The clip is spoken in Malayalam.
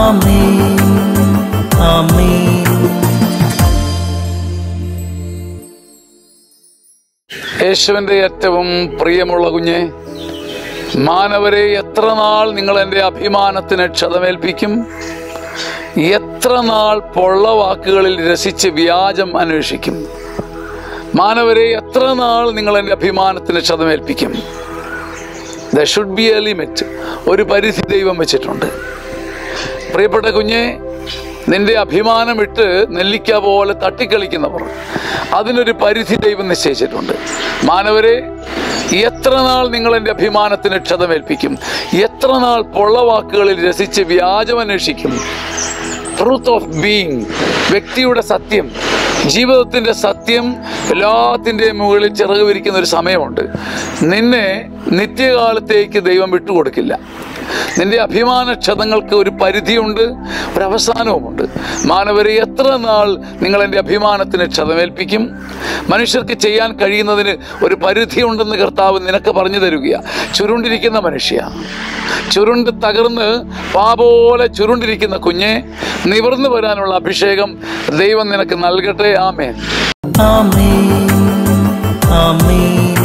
ആമേൻ ആമേൻ യേശുവിൻ്റെ ഏറ്റവും പ്രിയമുള്ള കുഞ്ഞെ മാനവരെ എത്ര നാൾ നിങ്ങൾ എൻ്റെ അഭിമാനത്തിന് ക്ഷതമേൽപ്പിക്കും എത്ര നാൾ പൊള്ള വാക്കുകളിൽ രസിച്ച് വ്യാജം അന്വേഷിക്കും മാനവരെ എത്ര നാൾ നിങ്ങൾ എൻ്റെ അഭിമാനത്തിന് ക്ഷതമേൽപ്പിക്കും there should be a limit ഒരു പരിധി ദൈവം വെച്ചിട്ടുണ്ട് പ്രിയപ്പെട്ട കുഞ്ഞെ നിന്റെ അഭിമാനം ഇട്ട് നെല്ലിക്ക പോലെ തട്ടിക്കളിക്കുന്നവർ അതിനൊരു പരിധി ദൈവം നിശ്ചയിച്ചിട്ടുണ്ട് മാനവരെ എത്ര നാൾ നിങ്ങൾ എൻ്റെ അഭിമാനത്തിന് ക്ഷതമേൽപ്പിക്കും എത്ര നാൾ പൊള്ളവാക്കുകളിൽ രസിച്ച് വ്യാജമന്വേഷിക്കും ട്രൂത്ത് ഓഫ് ബീങ് വ്യക്തിയുടെ സത്യം ജീവിതത്തിൻ്റെ സത്യം എല്ലാത്തിൻ്റെയും മുകളിൽ ചിറക് വിരിക്കുന്ന ഒരു സമയമുണ്ട് നിന്നെ നിത്യകാലത്തേക്ക് ദൈവം വിട്ടുകൊടുക്കില്ല നിന്റെ അഭിമാന ക്ഷതങ്ങൾക്ക് ഒരു പരിധിയുണ്ട് ഒരു അവസാനവുമുണ്ട് മാനവരെ എത്ര നാൾ നിങ്ങൾ എൻ്റെ അഭിമാനത്തിന് ക്ഷതമേൽപ്പിക്കും മനുഷ്യർക്ക് ചെയ്യാൻ കഴിയുന്നതിന് ഒരു പരിധിയുണ്ടെന്ന് കർത്താവ് നിനക്ക് പറഞ്ഞു തരികയാണ് ചുരുണ്ടിരിക്കുന്ന മനുഷ്യ ചുരുണ്ട് തകർന്ന് പാപോലെ ചുരുണ്ടിരിക്കുന്ന കുഞ്ഞെ നിവർന്നു വരാനുള്ള അഭിഷേകം ദൈവം നിനക്ക് നൽകട്ടെ ആമേൻ ആമേൻ ആമേൻ